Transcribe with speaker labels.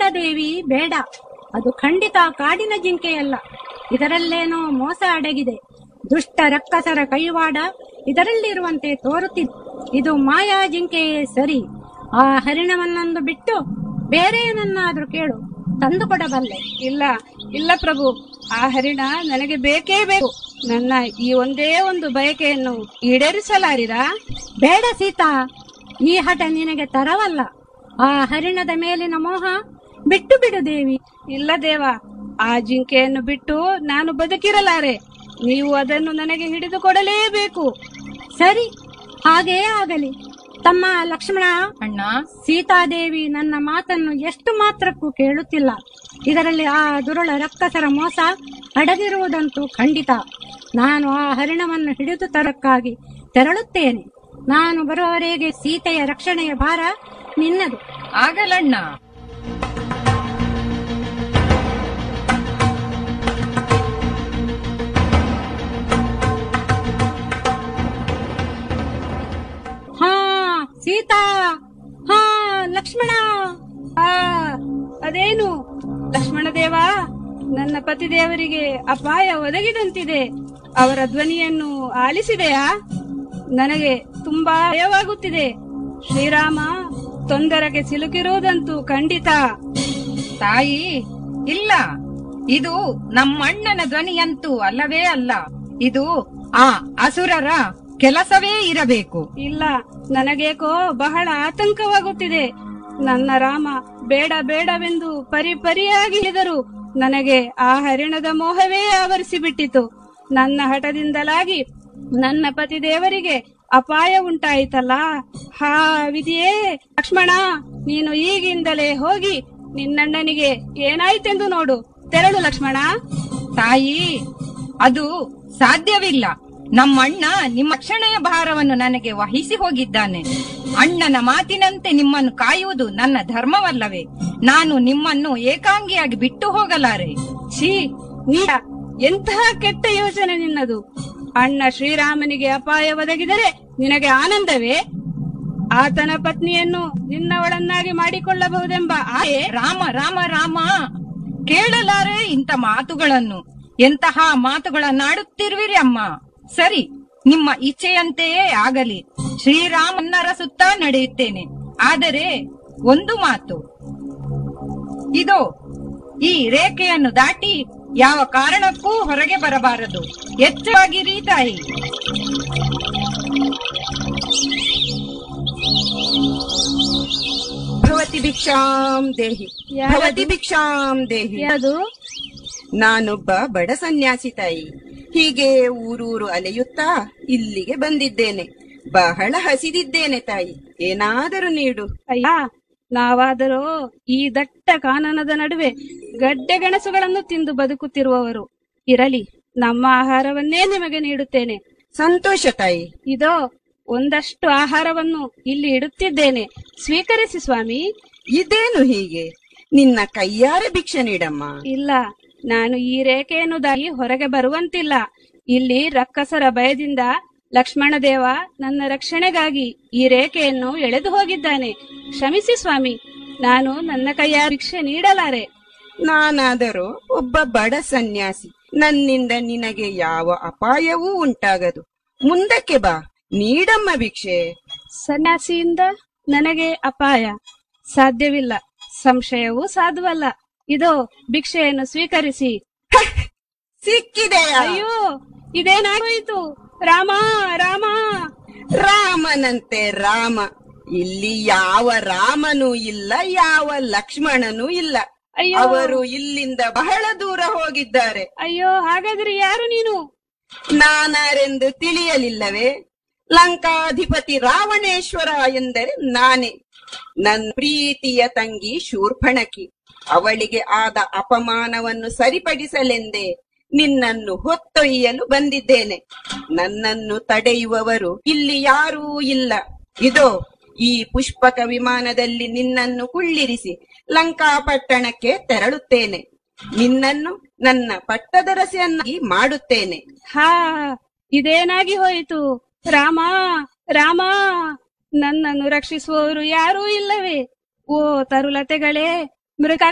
Speaker 1: ದೇವಿ ಬೇಡ ಅದು ಖಂಡಿತ ಕಾಡಿನ ಜಿಂಕೆಯಲ್ಲ ಇದರಲ್ಲೇನೋ ಮೋಸ ಅಡಗಿದೆ ದುಷ್ಟ ರಕ್ಕಸರ ಕೈವಾಡ ಇದರಲ್ಲಿರುವಂತೆ ತೋರುತ್ತಿದೆ ಇದು ಮಾಯಾ ಜಿಂಕೆಯೇ ಸರಿ ಆ ಹರಿಣವನ್ನೊಂದು ಬಿಟ್ಟು ಬೇರೆಯನನ್ನಾದ್ರೂ ಕೇಳು ತಂದುಕೊಡಬಲ್ಲೆ
Speaker 2: ಇಲ್ಲ ಇಲ್ಲ ಪ್ರಭು ಆ ಹರಿಣ ನನಗೆ ಬೇಕೇ ಬೇಕು ನನ್ನ ಈ ಒಂದೇ ಒಂದು ಬಯಕೆಯನ್ನು ಈಡೇರಿಸಲಾರಿರಾ
Speaker 1: ಬೇಡ ಸೀತಾ ಈ ಹಠ ನಿನಗೆ ತರವಲ್ಲ ಆ ಹರಿಣದ ಮೇಲಿನ ಮೋಹ ಬಿಟ್ಟು ಬಿಡು ದೇವಿ
Speaker 2: ಇಲ್ಲ ದೇವ ಆ ಜಿಂಕೆಯನ್ನು ಬಿಟ್ಟು ನಾನು ಬದುಕಿರಲಾರೆ ನೀವು ಅದನ್ನು ನನಗೆ ಹಿಡಿದು ಕೊಡಲೇಬೇಕು
Speaker 1: ಸರಿ ಹಾಗೇ ಆಗಲಿ ತಮ್ಮ ಲಕ್ಷ್ಮಣ
Speaker 3: ಅಣ್ಣ
Speaker 1: ಸೀತಾದೇವಿ ನನ್ನ ಮಾತನ್ನು ಎಷ್ಟು ಮಾತ್ರಕ್ಕೂ ಕೇಳುತ್ತಿಲ್ಲ ಇದರಲ್ಲಿ ಆ ದುರುಳ ರಕ್ಕಸರ ಮೋಸ ಅಡಗಿರುವುದಂತೂ ಖಂಡಿತ ನಾನು ಆ ಹರಿಣವನ್ನು ಹಿಡಿದು ತರಕ್ಕಾಗಿ ತೆರಳುತ್ತೇನೆ ನಾನು ಬರುವವರೆಗೆ ಸೀತೆಯ ರಕ್ಷಣೆಯ ಭಾರ ನಿನ್ನದು
Speaker 3: ಆಗಲಣ್ಣ
Speaker 1: ಹಾ ಸೀತಾ ಹಾ ಲಕ್ಷ್ಮಣ
Speaker 2: ಆ ಅದೇನು ಲಕ್ಷ್ಮಣ ದೇವ ನನ್ನ ಪತಿದೇವರಿಗೆ ಅಪಾಯ ಒದಗಿದಂತಿದೆ ಅವರ ಧ್ವನಿಯನ್ನು ಆಲಿಸಿದೆಯಾ ನನಗೆ ತುಂಬಾ ಭಯವಾಗುತ್ತಿದೆ ಶ್ರೀರಾಮ ತೊಂದರೆಗೆ ಸಿಲುಕಿರುವುದಂತೂ ಖಂಡಿತ
Speaker 3: ತಾಯಿ ಇಲ್ಲ ಇದು ನಮ್ಮಣ್ಣನ ಧ್ವನಿಯಂತೂ ಅಲ್ಲವೇ ಅಲ್ಲ ಇದು ಆ ಅಸುರರ ಕೆಲಸವೇ ಇರಬೇಕು
Speaker 2: ಇಲ್ಲ ನನಗೇಕೋ ಬಹಳ ಆತಂಕವಾಗುತ್ತಿದೆ ನನ್ನ ರಾಮ ಬೇಡ ಬೇಡವೆಂದು ಪರಿ ಪರಿಯಾಗಿ ಹೇಳಿದರು ನನಗೆ ಆ ಹರಿಣದ ಮೋಹವೇ ಆವರಿಸಿಬಿಟ್ಟಿತು ನನ್ನ ಹಠದಿಂದಲಾಗಿ ನನ್ನ ಪತಿ ದೇವರಿಗೆ ಅಪಾಯ ಉಂಟಾಯಿತಲ್ಲ ಹಾ ವಿಧಿಯೇ ಲಕ್ಷ್ಮಣ ನೀನು ಈಗಿಂದಲೇ ಹೋಗಿ ನಿನ್ನಣ್ಣನಿಗೆ ಏನಾಯ್ತೆಂದು ನೋಡು ತೆರಳು ಲಕ್ಷ್ಮಣ
Speaker 3: ತಾಯಿ ಅದು ಸಾಧ್ಯವಿಲ್ಲ ನಮ್ಮಣ್ಣ ನಿಮ್ಮ ರಕ್ಷಣೆಯ ಭಾರವನ್ನು ನನಗೆ ವಹಿಸಿ ಹೋಗಿದ್ದಾನೆ ಅಣ್ಣನ ಮಾತಿನಂತೆ ನಿಮ್ಮನ್ನು ಕಾಯುವುದು ನನ್ನ ಧರ್ಮವಲ್ಲವೇ ನಾನು ನಿಮ್ಮನ್ನು ಏಕಾಂಗಿಯಾಗಿ ಬಿಟ್ಟು ಹೋಗಲಾರೆ
Speaker 2: ಛೀ ನೀ ಎಂತಹ ಕೆಟ್ಟ ಯೋಚನೆ ನಿನ್ನದು ಅಣ್ಣ ಶ್ರೀರಾಮನಿಗೆ ಅಪಾಯ ಒದಗಿದರೆ ನಿನಗೆ ಆನಂದವೇ ಆತನ ಪತ್ನಿಯನ್ನು ನಿನ್ನವಳನ್ನಾಗಿ ಮಾಡಿಕೊಳ್ಳಬಹುದೆಂಬ ಆಯೆ
Speaker 3: ರಾಮ ರಾಮ ರಾಮ ಕೇಳಲಾರೆ ಇಂಥ ಮಾತುಗಳನ್ನು ಎಂತಹ ಮಾತುಗಳನ್ನಾಡುತ್ತಿರುವಿರಿ ಅಮ್ಮ ಸರಿ ನಿಮ್ಮ ಇಚ್ಛೆಯಂತೆಯೇ ಆಗಲಿ ಶ್ರೀರಾಮನ್ನರ ಸುತ್ತ ನಡೆಯುತ್ತೇನೆ ಆದರೆ ಒಂದು ಮಾತು ಇದು ಈ ರೇಖೆಯನ್ನು ದಾಟಿ ಯಾವ ಕಾರಣಕ್ಕೂ ಹೊರಗೆ ಬರಬಾರದು ಎಚ್ಚರವಾಗಿರಿ ತಾಯಿ
Speaker 4: ಭವತಿ ಭಿಕ್ಷಾಂ ದೇಹಿ
Speaker 2: ಯಾರದು?
Speaker 4: ಭವತಿ ಭಿಕ್ಷಾಂ ದೇಹಿ
Speaker 2: ಅದು
Speaker 4: ನಾನೊಬ್ಬ ಬಡ ಸನ್ಯಾಸಿ ತಾಯಿ ಹೀಗೆ ಊರೂರು ಅಲೆಯುತ್ತಾ ಇಲ್ಲಿಗೆ ಬಂದಿದ್ದೇನೆ ಬಹಳ ಹಸಿದಿದ್ದೇನೆ ತಾಯಿ ಏನಾದರೂ ನೀಡು
Speaker 2: ಅಯ್ಯ ನಾವಾದರೂ ಈ ದಟ್ಟ ಕಾನನದ ನಡುವೆ ಗಡ್ಡೆ ಗೆಣಸುಗಳನ್ನು ತಿಂದು ಬದುಕುತ್ತಿರುವವರು ಇರಲಿ ನಮ್ಮ ಆಹಾರವನ್ನೇ ನಿಮಗೆ ನೀಡುತ್ತೇನೆ
Speaker 4: ಸಂತೋಷ ತಾಯಿ
Speaker 2: ಇದೋ ಒಂದಷ್ಟು ಆಹಾರವನ್ನು ಇಲ್ಲಿ ಇಡುತ್ತಿದ್ದೇನೆ ಸ್ವೀಕರಿಸಿ ಸ್ವಾಮಿ
Speaker 4: ಇದೇನು ಹೀಗೆ ನಿನ್ನ ಕೈಯಾರೆ ಭಿಕ್ಷೆ ನೀಡಮ್ಮ
Speaker 2: ಇಲ್ಲ ನಾನು ಈ ರೇಖೆಯನ್ನು ದಾಟಿ ಹೊರಗೆ ಬರುವಂತಿಲ್ಲ ಇಲ್ಲಿ ರಕ್ಕಸರ ಭಯದಿಂದ ಲಕ್ಷ್ಮಣದೇವ ನನ್ನ ರಕ್ಷಣೆಗಾಗಿ ಈ ರೇಖೆಯನ್ನು ಎಳೆದು ಹೋಗಿದ್ದಾನೆ ಕ್ಷಮಿಸಿ ಸ್ವಾಮಿ ನಾನು ನನ್ನ ಕೈಯ ಭಿಕ್ಷೆ ನೀಡಲಾರೆ
Speaker 4: ನಾನಾದರೂ ಒಬ್ಬ ಬಡ ಸನ್ಯಾಸಿ ನನ್ನಿಂದ ನಿನಗೆ ಯಾವ ಅಪಾಯವೂ ಉಂಟಾಗದು ಮುಂದಕ್ಕೆ ಬಾ ನೀಡಮ್ಮ ಭಿಕ್ಷೆ
Speaker 2: ಸನ್ಯಾಸಿಯಿಂದ ನನಗೆ ಅಪಾಯ ಸಾಧ್ಯವಿಲ್ಲ ಸಂಶಯವೂ ಸಾಧುವಲ್ಲ ಇದೋ ಭಿಕ್ಷೆಯನ್ನು ಸ್ವೀಕರಿಸಿ
Speaker 4: ಸಿಕ್ಕಿದೆಯಾ
Speaker 2: ಅಯ್ಯೋ ಇದೇನಾಗೋಯಿತು ರಾಮ ರಾಮ
Speaker 4: ರಾಮನಂತೆ ರಾಮ ಇಲ್ಲಿ ಯಾವ ರಾಮನೂ ಇಲ್ಲ ಯಾವ ಲಕ್ಷ್ಮಣನೂ ಇಲ್ಲ
Speaker 2: ಅಯ್ಯೋ
Speaker 4: ಅವರು ಇಲ್ಲಿಂದ ಬಹಳ ದೂರ ಹೋಗಿದ್ದಾರೆ
Speaker 2: ಅಯ್ಯೋ ಹಾಗಾದ್ರೆ ಯಾರು ನೀನು
Speaker 4: ನಾನಾರೆಂದು ತಿಳಿಯಲಿಲ್ಲವೇ ಲಂಕಾಧಿಪತಿ ರಾವಣೇಶ್ವರ ಎಂದರೆ ನಾನೇ ನನ್ನ ಪ್ರೀತಿಯ ತಂಗಿ ಶೂರ್ಪಣಕಿ ಅವಳಿಗೆ ಆದ ಅಪಮಾನವನ್ನು ಸರಿಪಡಿಸಲೆಂದೇ ನಿನ್ನನ್ನು ಹೊತ್ತೊಯ್ಯಲು ಬಂದಿದ್ದೇನೆ ನನ್ನನ್ನು ತಡೆಯುವವರು ಇಲ್ಲಿ ಯಾರೂ ಇಲ್ಲ ಇದೋ ಈ ಪುಷ್ಪಕ ವಿಮಾನದಲ್ಲಿ ನಿನ್ನನ್ನು ಕುಳ್ಳಿರಿಸಿ ಲಂಕಾಪಟ್ಟಣಕ್ಕೆ ತೆರಳುತ್ತೇನೆ ನಿನ್ನನ್ನು ನನ್ನ ಪಟ್ಟದರಸೆಯನ್ನಾಗಿ ಮಾಡುತ್ತೇನೆ
Speaker 2: ಹಾ ಇದೇನಾಗಿ ಹೋಯಿತು ರಾಮ ರಾಮ ನನ್ನನ್ನು ರಕ್ಷಿಸುವವರು ಯಾರೂ ಇಲ್ಲವೇ ಓ ತರುಲತೆಗಳೇ ಮೃಗ